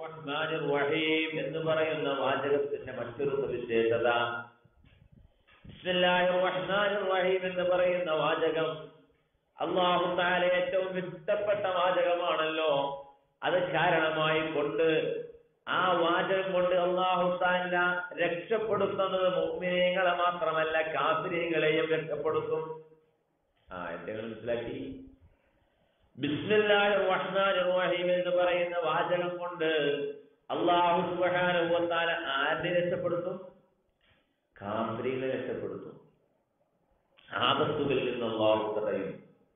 റഹ്മാനിർ റഹീം എന്ന് പറയുന്ന വാചകത്തിന്റെ മറ്റൊരു സവിശേഷത ബിസ്മില്ലാഹിർ റഹ്മാനിർ റഹീം എന്ന് പറയുന്ന വാചകം അള്ളാഹു താല ഏറ്റവും ഇഷ്ടപ്പെട്ട വാചകമാണല്ലോ അത് കാരണമായി കൊണ്ട് ആ വാചകം കൊണ്ട് അള്ളാഹു താല രക്ഷപ്പെടുത്തുന്നത് മുഅ്മിനീങ്ങളെ മാത്രമല്ല കാഫിരീങ്ങളെയും രക്ഷപ്പെടുത്തും ആ എന്തെങ്കിലും മനസ്സിലാക്കി ബിസ്മില്ലാഹിർ റഹ്മാനിർ റഹീം എന്ന് പറയുന്ന വാചകം കൊണ്ട് അള്ളാഹു സുബ്ഹാനഹു വ തആല ആരെ രക്ഷപ്പെടുത്തും കാഫിരീങ്ങളെ രക്ഷപ്പെടുത്തും ആപത്തുകളിൽ നിന്ന് അള്ളാഹു തടയും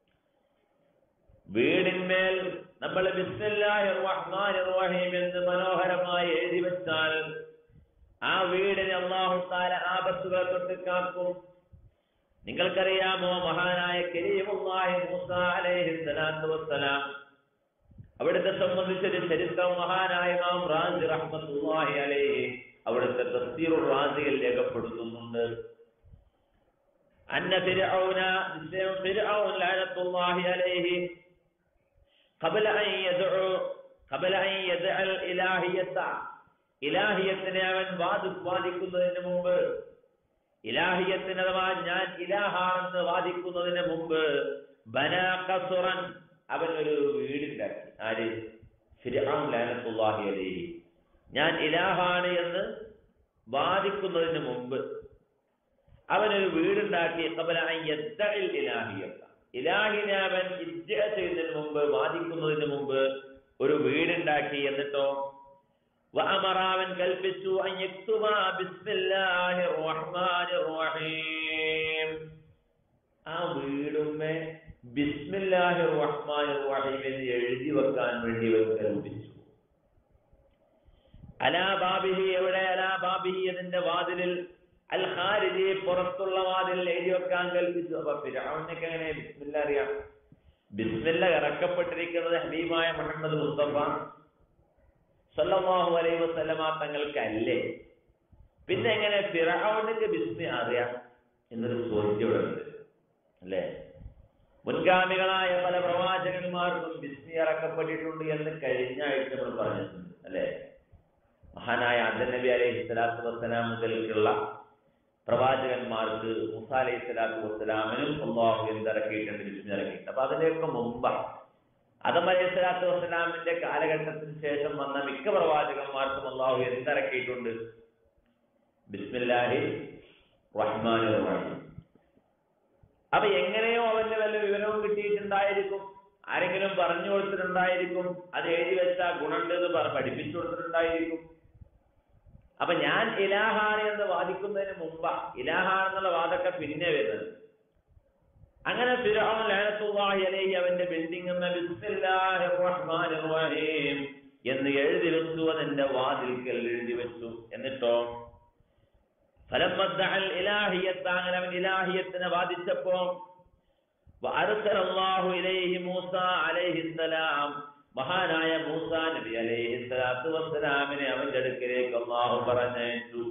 വീടിന്മേൽ നമ്മൾ ബിസ്മില്ലാഹിർ റഹ്മാനിർ റഹീം എന്ന് മനോഹരമായി എഴുതി വെച്ചാൽ ആ വീടിനെ അള്ളാഹു താല ആപത്തുകളെ തൊട്ട് കാക്കും നിങ്ങൾക്കറിയാമോ മഹാനായ കരീമുല്ലാഹി മൂസ അലൈഹി സ്വലാത്തു വസ്സലാം അവിടുത്തെ സംബന്ധിച്ചൊരു ചരിത്രം മഹാനായ ഇമാം റാസി റഹ്മത്തുള്ളാഹി അലൈഹി അവിടുത്തെ തഫ്സീറുർ റാസിയിൽ രേഖപ്പെടുത്തുന്നുണ്ട് അന്ന ഫിർഔന നിശ്ചയം ഫിർഔൻ ലഅനത്തുല്ലാഹി അലൈഹി قبل أن يدعو قبل أن يدعى الإلهية ഇലാഹിയത്തിനെ അവൻ വാദി വാദിക്കുന്നതിന് മുമ്പ് ഇലാഹിയത്തിന് അഥവാ ഞാൻ ഇലാഹാണെന്ന് വാദിക്കുന്നതിന് മുമ്പ് ബനാഖസുറൻ അവൻ ഒരു വീടുണ്ടാക്കി ആര് ഫിർഔൻ ലഅനത്തുല്ലാഹി അലൈഹി ഞാൻ ഇലാഹാണ് എന്ന് വാദിക്കുന്നതിന് മുമ്പ് അവനൊരു വീടുണ്ടാക്കി ഖബല അൻ യദ്ദഇൽ ഇലാഹിയത്ത ഇലാഹിനെ അവൻ ഇജ്ജ ചെയ്യുന്നതിന് മുമ്പ് വാദിക്കുന്നതിന് മുമ്പ് ഒരു വീടുണ്ടാക്കി എന്നിട്ടോ വഅമറാവൻ കൽപ്പിച്ചു അൻ യക്തുബ ബിസ്മില്ലാഹിർ റഹ്മാനിർ റഹീം ആ വീടുമ്മേ ബിസ്മില്ലാഹിർ റഹ്മാനിർ റഹീം എന്ന് എഴുതി വെക്കാൻ വേണ്ടി അവൻ കൽപ്പിച്ചു അലാ ബാബിഹി എവിടെ അലാ ബാബിഹി അതിന്റെ വാതിലിൽ അൽ ഖാരിജി പുറത്തുള്ള വാതിൽ എഴുതി വെക്കാൻ കൽപ്പിച്ചു അപ്പൊ ഫിറൗനൊക്കെ എങ്ങനെ ബിസ്മില്ല അറിയാം ബിസ്മില്ല ഇറക്കപ്പെട്ടിരിക്കുന്നത് ഹബീബായ മുഹമ്മദ് മുസ്തഫ സല്ലല്ലാഹു അലൈഹി വസല്ലമ തങ്ങൾക്കല്ലേ പിന്നെ എങ്ങനെ ഫിറൗനക്ക് ബിസ്മി അറിയാം എന്നൊരു ചോദ്യം ഇവിടെ ഉണ്ട് അല്ലേ മുൻഗാമികളായ പല പ്രവാചകന്മാർക്കും ബിസ്മി ഇറക്കപ്പെട്ടിട്ടുണ്ട് എന്ന് കഴിഞ്ഞ ആഴ്ച നമ്മൾ പറഞ്ഞിട്ടുണ്ട് അല്ലേ മഹാനായ അദൻ നബി അലൈഹി സ്വലാത്തു വസ്സലാം മുതൽക്കുള്ള പ്രവാചകന്മാർക്ക് മുസ അലൈഹി സ്വലാത്തു വസ്സലാമിനും അള്ളാഹു എന്തിറക്കിയിട്ടുണ്ട് ബിസ്മി ഇറക്കിയിട്ടുണ്ട് അപ്പൊ അതിന്റെയൊക്കെ മുമ്പ് അതം അലൈഹി സ്വലാത്തു വസ്സലാമിന്റെ കാലഘട്ടത്തിന് ശേഷം വന്ന മിക്ക പ്രവാചകന്മാർക്കും അള്ളാഹു എന്തിറക്കിയിട്ടുണ്ട് ബിസ്മില്ലാഹി റഹ്മാൻ റഹീം അപ്പൊ എങ്ങനെയോ അവന്റെ വല്ല വിവരവും കിട്ടിയിട്ടുണ്ടായിരിക്കും ആരെങ്കിലും പറഞ്ഞു കൊടുത്തിട്ടുണ്ടായിരിക്കും അത് എഴുതി വെച്ച ഗുണമുണ്ട് എന്ന് പറ പഠിപ്പിച്ചു കൊടുത്തിട്ടുണ്ടായിരിക്കും അപ്പൊ ഞാൻ ഇലാഹാണ് എന്ന് വാദിക്കുന്നതിന് മുമ്പാ ഇലാഹാണെന്നുള്ള വാദമൊക്കെ പിന്നെ വരുന്നത് അങ്ങനെ ഫിറഔൻ ലഅനത്തുല്ലാഹി അലൈഹി അവന്റെ ബിൽഡിംഗ് എന്ന ബിസ്മില്ലാഹിർ റഹ്മാനിർ റഹീം എന്ന് എഴുതി വെച്ചു അതെന്റെ വാതിൽക്കൽ എഴുതി വെച്ചു എന്നിട്ടോ ഫലമദ്ദഅൽ ഇലാഹിയത്ത് അങ്ങനെ അവൻ ഇലാഹിയത്തിനെ വാദിച്ചപ്പോ വഅർസല അല്ലാഹു ഇലൈഹി മൂസ അലൈഹിസ്സലാം മഹാനായ മൂസ നബി അലൈഹി സ്വലാത്തു വസ്സലാമിനെ അവന്റെ അടുക്കലേക്ക് അള്ളാഹു പറഞ്ഞയച്ചു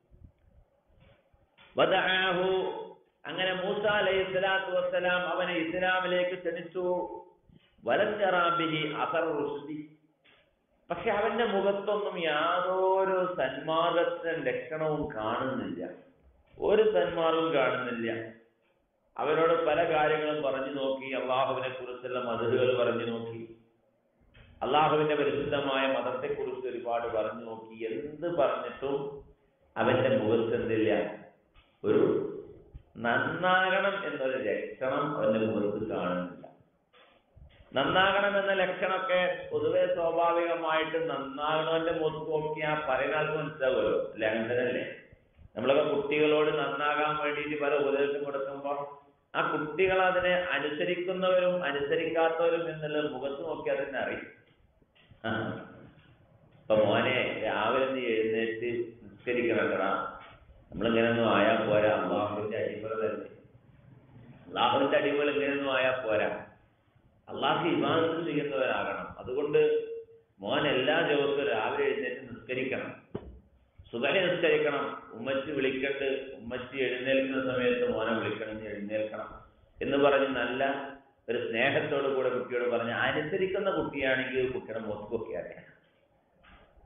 വദഅഹു അങ്ങനെ മൂസ അലൈഹി സ്വലാത്തു വസ്സലാം അവനെ ഇസ്ലാമിലേക്ക് ക്ഷണിച്ചു വലഞ്ചറാബിഹി അസർ റുഷ്ദി പക്ഷെ അവന്റെ മുഖത്തൊന്നും യാതൊരു സന്മാർഗത്തിന്റെ ലക്ഷണവും കാണുന്നില്ല ഒരു സന്മാർഗവും കാണുന്നില്ല അവനോട് പല കാര്യങ്ങളും പറഞ്ഞു നോക്കി അള്ളാഹുവിനെ കുറിച്ചുള്ള മതലുകൾ പറഞ്ഞു നോക്കി അള്ളാഹുവിന്റെ പരിശുദ്ധമായ മതത്തെ കുറിച്ച് ഒരുപാട് പറഞ്ഞു നോക്കി എന്ത് പറഞ്ഞിട്ടും അവന്റെ മുഖത്ത് എന്തില്ല ഒരു നന്നാകണം എന്നൊരു ലക്ഷണം അവന്റെ മുഖത്ത് കാണുന്നില്ല നന്നാകണം എന്ന ലക്ഷണമൊക്കെ പൊതുവെ സ്വാഭാവികമായിട്ട് നന്നാകണവന്റെ മുഖത്ത് നോക്കിയാൽ പറയുന്നത് മനസ്സിലാവുമല്ലോ അല്ലെ അങ്ങനല്ലേ നമ്മളൊക്കെ കുട്ടികളോട് നന്നാകാൻ വേണ്ടിയിട്ട് പല ഉപദേശം കൊടുക്കുമ്പോൾ ആ കുട്ടികൾ അതിനെ അനുസരിക്കുന്നവരും അനുസരിക്കാത്തവരും എന്നുള്ള മുഖത്ത് നോക്കിയാൽ തന്നെ അറിയും ആ. ഇപ്പൊ മോനെ രാവിലെ നീ എഴുന്നേറ്റ് നിസ്കരിക്കണല്ലടാ നമ്മളിങ്ങനെയൊന്നും ആയാൽ പോരാ അള്ളാഹുവിന്റെ അടിമകൾ തന്നെ അള്ളാഹുവിന്റെ അടിമകൾ ഇങ്ങനെയൊന്നും ആയാൽ പോരാ അള്ളാഹ് ഇമാനത്ത് ചെയ്യുന്നവരാകണം അതുകൊണ്ട് മോൻ എല്ലാ ദിവസവും രാവിലെ എഴുന്നേറ്റ് നിസ്കരിക്കണം സുഖനെ നിസ്കരിക്കണം ഉമ്മച്ചി വിളിക്കട്ട് ഉമ്മച്ചി എഴുന്നേൽക്കുന്ന സമയത്ത് മോനെ വിളിക്കണം നീ എഴുന്നേൽക്കണം എന്ന് പറഞ്ഞ് നല്ല ഒരു സ്നേഹത്തോടു കൂടെ കുട്ടിയോട് പറഞ്ഞ് അനുസരിക്കുന്ന കുട്ടിയാണെങ്കിൽ കുട്ടിയുടെ മുഖത്തൊക്കെ അറിയാം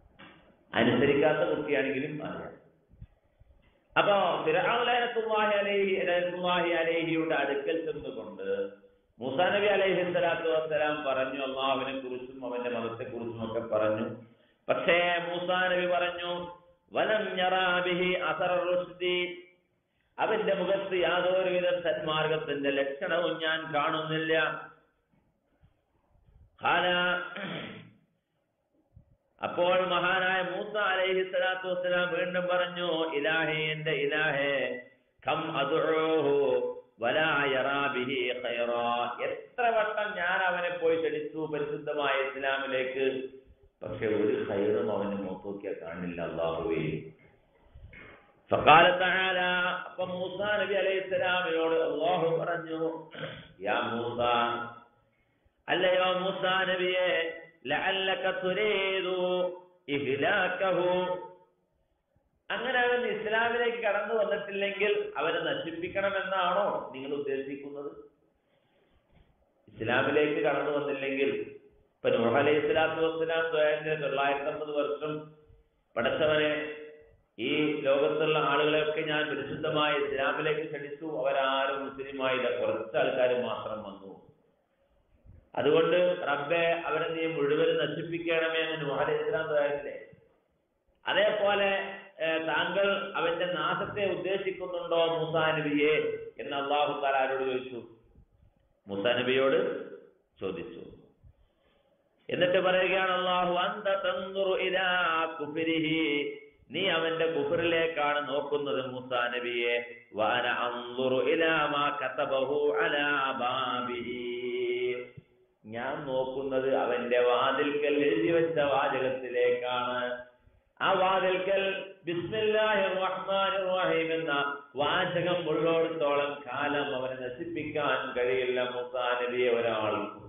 അനുസരിക്കാത്ത കുട്ടിയാണെങ്കിലും അറിയാം അപ്പോ ഫിറഔലത്തുല്ലാഹി അലൈഹി റഹ്മത്തുള്ളാഹി അലൈഹിയുടെ അടുക്കൽ ചെന്നുകൊണ്ട് മൂസാ നബി അലൈഹി സ്വലാത്തു വസ്സലാം പറഞ്ഞു അള്ളാഹുവിനെ കുറിച്ചും അവന്റെ മതത്തെ കുറിച്ചും ഒക്കെ പറഞ്ഞു പക്ഷേ മൂസാ നബി പറഞ്ഞു വലം യറാ ബിഹി അസറ റുഷ്ദി അവന്റെ മുഖത്ത് യാതൊരുവിധ സന്മാർഗത്തിന്റെ ലക്ഷണവും ഞാൻ കാണുന്നില്ല ഖാല അപ്പോൾ മഹാനായ മൂസ അലൈഹി സ്വലാത്തു വസ്സലാം വീണ്ടും പറഞ്ഞു ഇലാഹേ എന്റെ ഇലാഹേ കം അദ്ഉഹു വലാ യറാ ബിഹി ഖൈറാ എത്ര വട്ടം ഞാൻ അവനെ പോയി ക്ഷണിച്ചു പരിശുദ്ധമായ ഇസ്ലാമിലേക്ക് പക്ഷെ ഒരു ഖൈറും അവന് മുഖത്തോക്കിയാൽ കാണില്ല അള്ളാഹുവേ فقال تعالى അപ്പൊ മൂസ നബി അലൈഹി സ്വലാമിനോട് അള്ളാഹു പറഞ്ഞു യാ മൂസ അല്ലയോ മൂസ നബിയെ ലഅല്ലക തുരീദു ഇഹ്ലാകഹു അങ്ങനെ അവൻ ഇസ്ലാമിലേക്ക് കടന്നു വന്നിട്ടില്ലെങ്കിൽ അവനെ നശിപ്പിക്കണമെന്നാണോ നിങ്ങൾ ഉദ്ദേശിക്കുന്നത് ഇസ്ലാമിലേക്ക് കടന്നു വന്നില്ലെങ്കിൽ ഇപ്പൊ നൂഹ് അലൈഹി സ്വലാത്തു വസ്സലാം ദ്വയന്റെ തൊള്ളായിരത്തി അമ്പത് വർഷം പടച്ചവനെ ഈ ലോകത്തുള്ള ആളുകളെയൊക്കെ ഞാൻ പരിശുദ്ധമായ ഇസ്ലാമിലേക്ക് ക്ഷണിച്ചു അവരാരും മുസ്ലിമായില്ല കുറച്ച് ആൾക്കാർ മാത്രം വന്നു അതുകൊണ്ട് റബ്ബെ അവരെ നീ മുഴുവൻ നശിപ്പിക്കണമേ എന്ന് നൂഹ് അലൈഹി സ്വലാം ദ്വയല്ലേ അതേപോലെ ഏഹ്, താങ്കൾ അവന്റെ നാശത്തെ ഉദ്ദേശിക്കുന്നുണ്ടോ മൂസാ നബിയെ എന്ന് അള്ളാഹു താലാരോട് ചോദിച്ചു മൂസാ നബിയോട് ചോദിച്ചു എന്നിട്ട് പറയുകയാണ് അള്ളാഹു അന്ത തന്ദുറു ഇലാ കുഫരിഹി നീ അവന്റെ കുഫറിലേക്കാണ് നോക്കുന്നത് മൂസാ നബിയെ വാന അന്ദുറു ഇലാ മാ കതബഹു അലാ ബാബിഹി ഞാൻ നോക്കുന്നത് അവന്റെ വാതിൽക്കൽ എഴുതി വെച്ച വാചകത്തിലേക്കാണ് ആ വാതിൽക്കൽ ബിസ്മില്ലാഹിർ റഹ്മാനിർ റഹീം എന്ന വാചകം ഉള്ളോടത്തോളം കാലം അവനെ നശിപ്പിക്കാൻ കഴിയില്ല മൂസാ നബിയെ ഒരാൾക്കും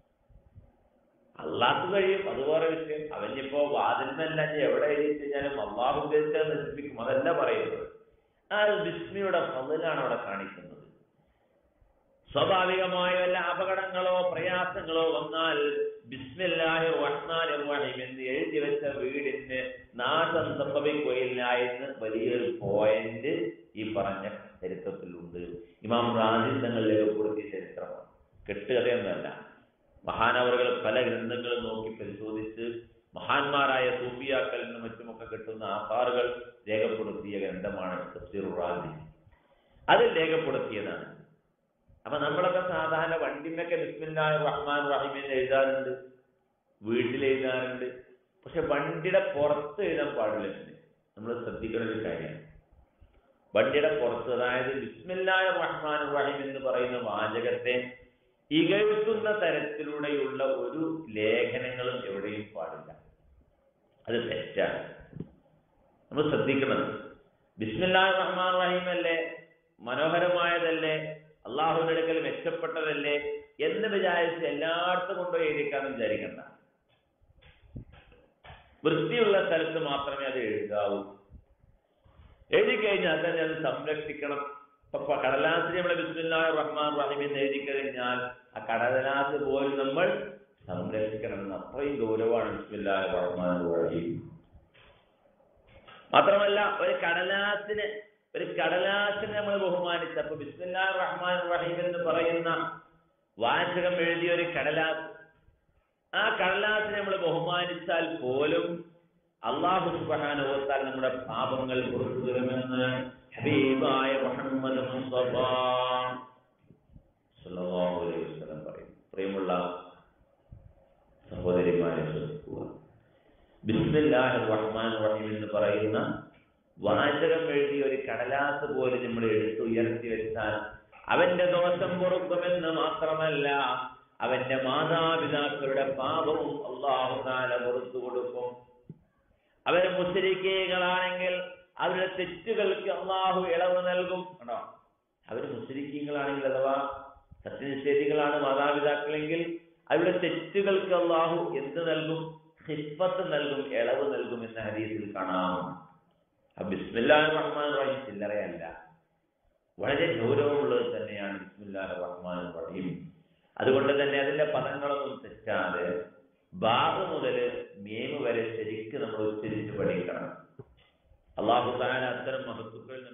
അള്ളാഹ് കഴിയും അതുപോലെ വിഷയം അവനിപ്പോ വാതിൽമല്ല ഇനി എവിടെ എഴുതി കഴിഞ്ഞാലും അള്ളാഹു ഉദ്ദേശിച്ചത് നശിപ്പിക്കും അതല്ല പറയുന്നത് ആ ഒരു ബിസ്മിയുടെ ഫതിലാണ് അവിടെ കാണിക്കുന്നത് സ്വാഭാവികമായ വല്ല അപകടങ്ങളോ പ്രയാസങ്ങളോ വന്നാൽ ബിസ്മില്ലാഹി റഹ്മാൻ റഹീം എന്ന് എഴുതി വെച്ച വീടിന് നാശം സംഭവിക്കുകയില്ല എന്ന് വലിയൊരു പോയിന്റ് ഈ പറഞ്ഞ ചരിത്രത്തിലുണ്ട് ഇമാം റാജി തങ്ങൾ രേഖപ്പെടുത്തിയ ചരിത്രമാണ് കെട്ടുകഥയൊന്നുമല്ല മഹാനവറുകൾ പല ഗ്രന്ഥങ്ങളും നോക്കി പരിശോധിച്ച് മഹാന്മാരായ സൂഫിയാക്കളിൽ നിന്നും മറ്റുമൊക്കെ കിട്ടുന്ന ആധാറുകൾ രേഖപ്പെടുത്തിയ ഗ്രന്ഥമാണ് തഫ്സീർ റാജി അതിൽ രേഖപ്പെടുത്തിയതാണ് അപ്പൊ നമ്മളൊക്കെ സാധാരണ വണ്ടിമൊക്കെ ബിസ്മില്ലാഹി റഹ്മാൻ റഹീം എന്ന് എഴുതാറുണ്ട് വീട്ടിൽ എഴുതാറുണ്ട് പക്ഷെ വണ്ടിയുടെ പുറത്ത് എഴുതാൻ പാടില്ല നമ്മൾ ശ്രദ്ധിക്കുന്ന ഒരു കാര്യമാണ് വണ്ടിയുടെ പുറത്ത് അതായത് ബിസ്മില്ലാഹി റഹ്മാൻ റഹീം എന്ന് പറയുന്ന വാചകത്തെ ഇകഴ്ത്തുന്ന തരത്തിലൂടെയുള്ള ഒരു ലേഖനങ്ങളും എവിടെയും പാടില്ല അത് തെറ്റാണ് നമ്മൾ ശ്രദ്ധിക്കണം ബിസ്മില്ലാഹി റഹ്മാൻ റഹീം അല്ലേ മനോഹരമായതല്ലേ അള്ളാഹുവിന്റെ അടുക്കൽ മെച്ചപ്പെട്ടതല്ലേ എന്ന് വിചാരിച്ച് എല്ലായിടത്തും കൊണ്ടുപോയി എഴുതിക്കാന്ന് വിചാരിക്കണ്ട വൃത്തിയുള്ള സ്ഥലത്ത് മാത്രമേ അത് എഴുതാവൂ എഴുതി കഴിഞ്ഞാൽ തന്നെ അത് സംരക്ഷിക്കണം ഇപ്പൊ കടലാസിന് നമ്മളെ ബിസ്മില്ലാഹി റഹ്മാൻ റഹീം എന്ന് എഴുതി കഴിഞ്ഞാൽ ആ കടലാസ് പോലും നമ്മൾ സംരക്ഷിക്കണം എന്ന് അത്രയും ഗൗരവമാണ് ബിസ്മില്ലാഹി റഹ്മാൻ റഹീം മാത്രമല്ല ഒരു കടലാസിന് ഒരു കടലാസിനെ നമ്മൾ ബഹുമാനിച്ച അപ്പൊ ബിസ്മില്ലാഹി റഹ്മാൻ റഹീം എന്ന് പറയുന്ന വാചകം എഴുതിയ ഒരു കടലാസ് ആ കടലാസിനെ നമ്മൾ ബഹുമാനിച്ചാൽ പോലും അള്ളാഹു സുബ്ഹാനഹു നമ്മുടെ പാപങ്ങൾ പുറത്തു തരുമെന്ന് ഹബീബായ മുഹമ്മദ് മുസ്തഫ സല്ലല്ലാഹു അലൈഹി വസല്ലം പറയും പ്രിയമുള്ള സഹോദരിമാരെ ശ്രദ്ധിക്കുക ബിസ്മില്ലാഹിർ റഹ്മാൻ റഹീം എന്ന് പറയുന്ന വാചകം എഴുതിയ ഒരു കടലാസ് പോലും നമ്മൾ എടുത്ത് ഉയർത്തി വെച്ചാൽ അവന്റെ ദോഷം പൊറുക്കുമെന്ന് മാത്രമല്ല അവന്റെ മാതാപിതാക്കളുടെ പാപവും അള്ളാഹു താല പുറത്തു കൊടുക്കും അവർ മുസ്ലിക്കീകളാണെങ്കിൽ അവരുടെ തെറ്റുകൾക്ക് അള്ളാഹു ഇളവ് നൽകും കണ്ടോ അവർ മുസ്ലിക്കീങ്ങളാണെങ്കിൽ അഥവാ സത്യനിഷേധികളാണ് മാതാപിതാക്കളെങ്കിൽ അവരുടെ തെറ്റുകൾക്ക് അള്ളാഹു എന്ത് നൽകും ഹിഫത്ത് നൽകും ഇളവ് നൽകും എന്ന ഹരീതിൽ കാണാം ബിസ്മില്ലാഹി റഹ്മാൻ റഹീം ചില്ലറയല്ല വളരെ ഗൗരവമുള്ളത് തന്നെയാണ് ബിസ്മില്ലാഹി റഹ്മാൻ റഹീം അതുകൊണ്ട് തന്നെ അതിന്റെ പദങ്ങളൊന്നും തെറ്റാതെ ബാബ് മുതൽ മീമ് വരെ ശരിക്കും ശരിക്കും നമ്മൾ ഉച്ചരിച്ച് പഠിക്കണം അള്ളാഹു താല അത്തരം മഹത്വങ്ങളിൽ